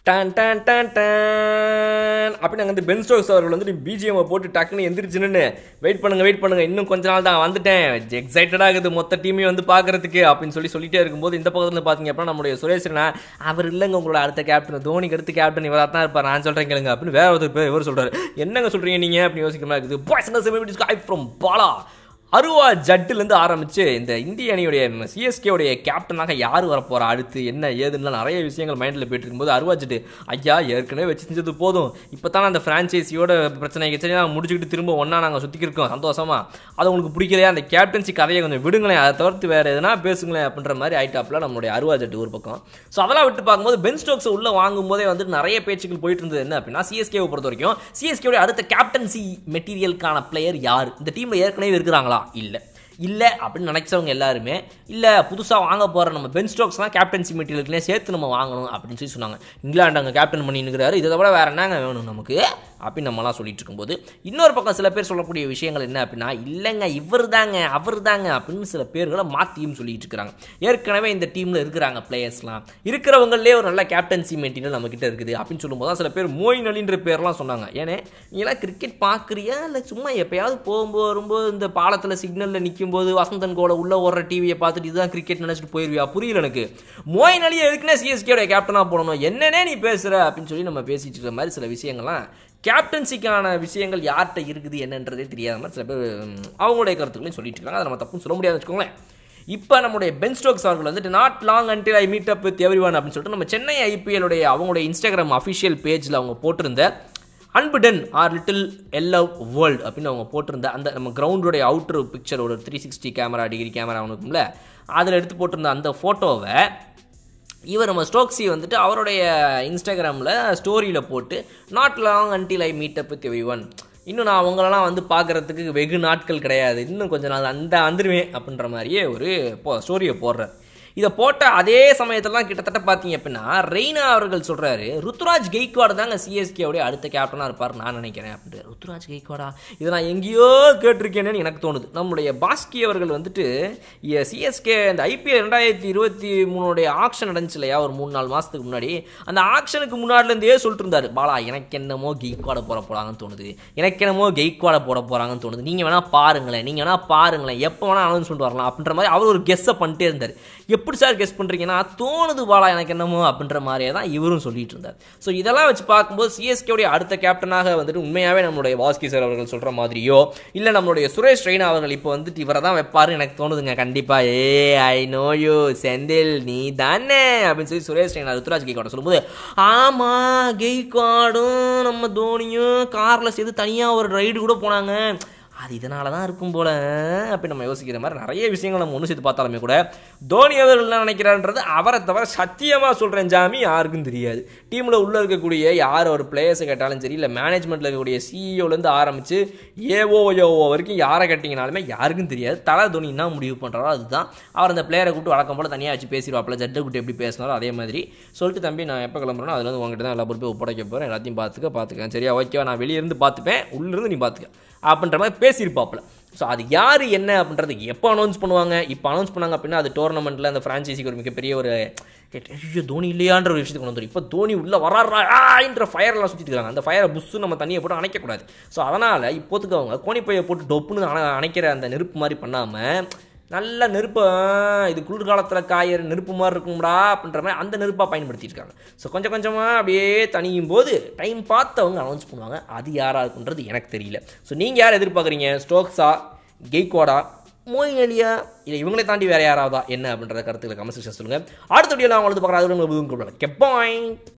Don Don Don Don அப்படின்னு அங்கே வந்து பென் ஸ்டோக்ஸ் அவர்கள் வந்துட்டு பிஜிஎம் போட்டு டக்குன்னு எந்திரிச்சுன்னு வெயிட் பண்ணுங்க வெயிட் பண்ணுங்க இன்னும் கொஞ்ச நாள் தான் வந்துட்டேன் எக்ஸைட்டடாக இருக்குது மொத்த டீமையும் வந்து பார்க்கறதுக்கு அப்படின்னு சொல்லி சொல்லிட்டே இருக்கும்போது இந்த பக்கத்தில் இருந்து பார்த்தீங்க அப்படின்னா நம்முடைய சுரேஷ் ரெய்னா, அவர் இல்லைங்க உங்களோட அடுத்த கேப்டன் தோனிக்கு அடுத்த கேப்டன் இவராக தான் இருப்பார் நான் சொல்கிறேன் கேளுங்க அப்படின்னு வேற ஒருத்தர் பேர் இவர் சொல்றாரு என்னங்க சொல்றீங்க நீங்க அப்படின்னு யோசிக்கிற மாதிரி இருக்குது பாய்ஸ் செமிபிடிஸ் ஃப்ரம் பாலா அருவா ஜட்டுலேருந்து ஆரம்பிச்சு இந்த இந்திய அணியுடைய சிஎஸ்கே உடைய கேப்டனாக யார் வரப்போறா அடுத்து என்ன ஏதுன்னு நிறைய விஷயங்கள் மைண்டில் போயிட்டு இருக்கும்போது அருவா ஜட்டு ஐயா ஏற்கனவே வச்சு செஞ்சது போதும் இப்போ தான் அந்த ஃப்ரான்ச்சைஸியோட பிரச்சனை கிச்சனை முடிச்சுக்கிட்டு திரும்ப ஒன்றா நாங்கள் சுற்றிக்கிட்டு இருக்கோம் சந்தோஷமா அது உங்களுக்கு பிடிக்கலையா அந்த கேப்டன்சி கதையை கொஞ்சம் விடுங்களேன் அதை தவிர்த்து வேறு எதுனா பேசுங்களேன் அப்படின்ற மாதிரி ஆயிட்டாப்ல நம்மளுடைய அருவா ஜட்டு ஒரு பக்கம் ஸோ அதெல்லாம் விட்டு பார்க்கும்போது பென் ஸ்டோக்ஸ் உள்ள வாங்கும் போதே வந்துட்டு நிறைய பேச்சுக்கள் போயிட்டு இருந்தது என்ன அப்படின்னா சிஎஸ்கேவை பொறுத்த வரைக்கும் சிஎஸ்கேவுடைய அடுத்த கேப்டன்சி மெட்டீரியலுக்கான பிளேயர் யார் இந்த டீமில் ஏற்கனவே இருக்கிறாங்களா இல்லை இல்லை அப்படின்னு நினைச்சவங்க எல்லாருமே இல்லை புதுசாக வாங்க போகிற நம்ம பென் ஸ்டோக்ஸ் தான் கேப்டன்சி மெட்டீரியல்களே சேர்த்து நம்ம வாங்கணும் அப்படின்னு சொல்லி சொன்னாங்க இங்கிலாந்து அங்கே கேப்டன் பண்ணி நிற்கிறாரு இதை விட வேறு என்னங்க வேணும் நமக்கு அப்படின்னு நம்மலாம் சொல்லிட்டு இருக்கும்போது இன்னொரு பக்கம் சில பேர் சொல்லக்கூடிய விஷயங்கள் என்ன அப்படின்னா இல்லைங்க இவர் தாங்க அவர் தாங்க அப்படின்னு சில பேர்களை மாற்றியும் சொல்லிட்டு இருக்கிறாங்க ஏற்கனவே இந்த டீமில் இருக்கிறாங்க பிளேயர்ஸ்லாம் இருக்கிறவங்களே ஒரு நல்ல கேப்டன்சி மெட்டீரியல் நம்மக்கிட்ட இருக்குது அப்படின்னு சொல்லும்போது தான் சில பேர் மோயின் அலின்ற பேர்லாம் சொன்னாங்க ஏன்னா நீங்களாம் கிரிக்கெட் பார்க்குறியா இல்லை சும்மா எப்பயாவது போகும்போது வரும்போது இந்த பாலத்தில் சிக்னலில் நிற்கும்போது வசந்தன் கோல உள்ள ஓடுற டிவியை பார்த்துட்டு இதுதான் கிரிக்கெட் நினச்சிட்டு போயிருவியா புரியல எனக்கு மோயின் அலி எதுக்குன்னே சிஎஸ்கேடைய கேப்டனாக போடணும் என்னன்னே நீ பேசுகிற அப்படின்னு சொல்லி நம்ம பேசிட்டு இருக்கிற மாதிரி சில விஷயங்கள்லாம் கேப்டன்சிக்கான விஷயங்கள் யார்கிட்ட இருக்குது என்னன்றதே தெரியாத மாதிரி சில பேர் ம், அவங்களுடைய கருத்துக்களையும் சொல்லிட்டு இருக்காங்க அதை நம்ம தப்புன்னு சொல்ல முடியாதுன்னு வச்சுக்கோங்களேன் இப்போ நம்முடைய பென் ஸ்டோக்ஸ் அவர்கள் வந்துட்டு not long until I meet up with everyone அப்படின்னு சொல்லிட்டு நம்ம சென்னை ஐபிஎல்லுடைய அவங்களுடைய இன்ஸ்டாகிராம் அஃபிஷியல் பேஜில் அவங்க போட்டிருந்த அன்புடன் ஆர் லிட்டில் எல்லவ் வேர்ல்டு அப்படின்னு அவங்க போட்டிருந்த அந்த நம்ம கிரவுண்டுடைய அவுட்டர் பிக்சர் ஒரு three sixty camera degree camera ஒன்று இருக்கும்ல அதில் எடுத்து போட்டிருந்த அந்த ஃபோட்டோவை இவர் நம்ம ஸ்டோக்ஸி வந்துட்டு அவருடைய இன்ஸ்டாகிராமில் ஸ்டோரியில் போட்டு not long until I meet up with everyone இன்னும் நான் அவங்களெல்லாம் வந்து பார்க்குறதுக்கு வெகு நாட்கள் கிடையாது இன்னும் கொஞ்ச நாள் அந்த வந்துடுவேன் அப்படின்ற மாதிரியே ஒரு போ ஸ்டோரியை போடுறார் இதை போட்ட அதே சமயத்தில் தான் கிட்டத்தட்ட பார்த்தீங்க அப்படின்னா ரெய்னா அவர்கள் சொல்கிறாரு ருத்துராஜ் கெய்க்வாடு தாங்க சிஎஸ்கேவுடைய அடுத்த கேப்டனாக இருப்பார் நான் நினைக்கிறேன் அப்படின்ட்டு ருத்துராஜ் கெய்க்வாடா இதை நான் எங்கேயோ கேட்டிருக்கேன்னு எனக்கு தோணுது நம்மளுடைய பாஸ்கி அவர்கள் வந்துட்டு சிஎஸ்கே இந்த ஐபிஎல் ரெண்டாயிரத்தி இருபத்தி மூணுடைய ஆக்ஷன் நடந்துச்சு இல்லையா ஒரு மூணு நாலு மாதத்துக்கு முன்னாடி அந்த ஆக்ஷனுக்கு முன்னாடிலேருந்தே சொல்லிட்டு இருந்தார் பாலா எனக்கு என்னமோ கெய்க்வாட போட போகிறாங்கன்னு தோணுது எனக்கு என்னமோ கெய்க்வாட போட போகிறாங்கன்னு தோணுது நீங்கள் வேணால் பாருங்களேன் நீங்கள் வேணால் பாருங்களேன் எப்போ வேணால் அனௌன்ஸ்மெண்ட் வரலாம் அப்படின்ற மாதிரி அவர் ஒரு கெஸ்ஸை பண்ணிட்டே இருந்தார் எப்படி சார் கெஸ் பண்ணுறீங்கன்னா தோணுது பாலா எனக்கு என்னமோ அப்படின்ற மாதிரியே தான் இவரும் சொல்லிட்டு இருந்தார் ஸோ இதெல்லாம் வச்சு பார்க்கும்போது சிஎஸ்கேவுடைய அடுத்த கேப்டனாக வந்துட்டு உண்மையாகவே நம்மளுடைய வாஸ்கி சார் அவர்கள் சொல்கிற மாதிரியோ இல்லை நம்மளுடைய சுரேஷ் ரெய்னா அவர்கள் இப்போ வந்துட்டு இவரை தான் வைப்பாரு எனக்கு தோணுதுங்க கண்டிப்பாக ஏ ஐ நோ யூ செந்தில் நீ தானே அப்படின்னு சொல்லி சுரேஷ் ரெய்னா ருத்ராஜ் கெய்கோட சொல்லும்போது ஆமாம் கெய்காடும் நம்ம தோனியும் காரில் சேர்த்து தனியாக ஒரு ரைடு கூட போனாங்க அது இதனால தான் இருக்கும் போல அப்படி நம்ம யோசிக்கிற மாதிரி நிறைய விஷயங்கள் நம்ம ஒன்று சேர்த்து பார்த்தாலுமே கூட தோனி அவர்கள் என்ன நினைக்கிறான்றது அவரை தவிர சத்தியமாக சொல்கிறேன் ஜாமி யாருக்கும் தெரியாது டீமில் உள்ளே இருக்கக்கூடிய யார் ஒரு பிளேயர்ஸை கேட்டாலும் சரி இல்லை மேனேஜ்மெண்ட்டில் இருக்கக்கூடிய சிஇஓலேருந்து ஆரம்பித்து ஏஓ யோஓ வரைக்கும் யாரை கேட்டிங்கனாலுமே யாருக்கும் தெரியாது தலை தோனி என்ன முடிவு பண்ணுறாரோ அதுதான் அவர் அந்த பிளேயரை கூப்பிட்டு வழக்கம் போல் தனியாக வச்சு பேசிடுவாப்பில் ஜட்டை கூட்டு எப்படி பேசினாரோ அதே மாதிரி சொல்லிட்டு தம்பி நான் எப்போ கிளம்புறேனோ அதில் வந்து உங்ககிட்ட தான் எல்லா பொறுப்பையும் ஒப்படைக்க போகிறேன் எல்லாத்தையும் பார்த்துக்க பார்த்துக்கேன் சரியா ஓகேவா நான் வெளியே இருந்து பார்த்துப்பேன் உள்ளிருந்து நீ பார்த்துக்க அப்படின்ற மாதிரி பேசியிருப்பாப்புல ஸோ அது யார் என்ன அப்படின்றது எப்போ அனௌன்ஸ் பண்ணுவாங்க இப்போ அனௌன்ஸ் பண்ணாங்க அப்படின்னா அது டோர்னமெண்ட்டில் அந்த ஃப்ரான்ச்சைசிக்கு ஒரு மிகப்பெரிய ஒரு ஐயோ தோனி இல்லையான்ற ஒரு விஷயத்துக்கு கொண்டு வந்துடும் இப்போ தோனி உள்ள வரான்ற ஃபயர்லாம் சுற்றிட்டு இருக்காங்க அந்த ஃபயரை புஸ்ஸு நம்ம தண்ணியை போட்டு அணைக்கக்கூடாது ஸோ அதனால் இப்போத்துக்கு அவங்க கோணிப்பையை போட்டு டொப்புன்னு அணை அணைக்கிற அந்த நெருப்பு மாதிரி பண்ணாமல் நல்ல நெருப்பு ஆ, இது குளிர்காலத்தில் காயிற நெருப்பு மாதிரி இருக்கும்டா அப்படின்ற மாதிரி அந்த நெருப்பாக பயன்படுத்திட்டு இருக்காங்க ஸோ கொஞ்சம் கொஞ்சமாக அப்படியே தனியும் போது டைம் பார்த்து அவங்க அனௌன்ஸ் பண்ணுவாங்க அது யாராக இருக்குன்றது எனக்கு தெரியல ஸோ நீங்கள் யார் எதிர்பார்க்குறீங்க ஸ்டோக்ஸா கெய்கோடா மோயின் அலியா இல்லை இவங்களை தாண்டி வேற யாராவதா என்ன அப்படின்றத கருத்துக்களை கமெண்ட் செக்ஷன் சொல்லுங்கள் அடுத்த வீடியோ நான் உங்களுக்கு பார்க்குறேன் அது உங்களுக்கு கெப்பாயின்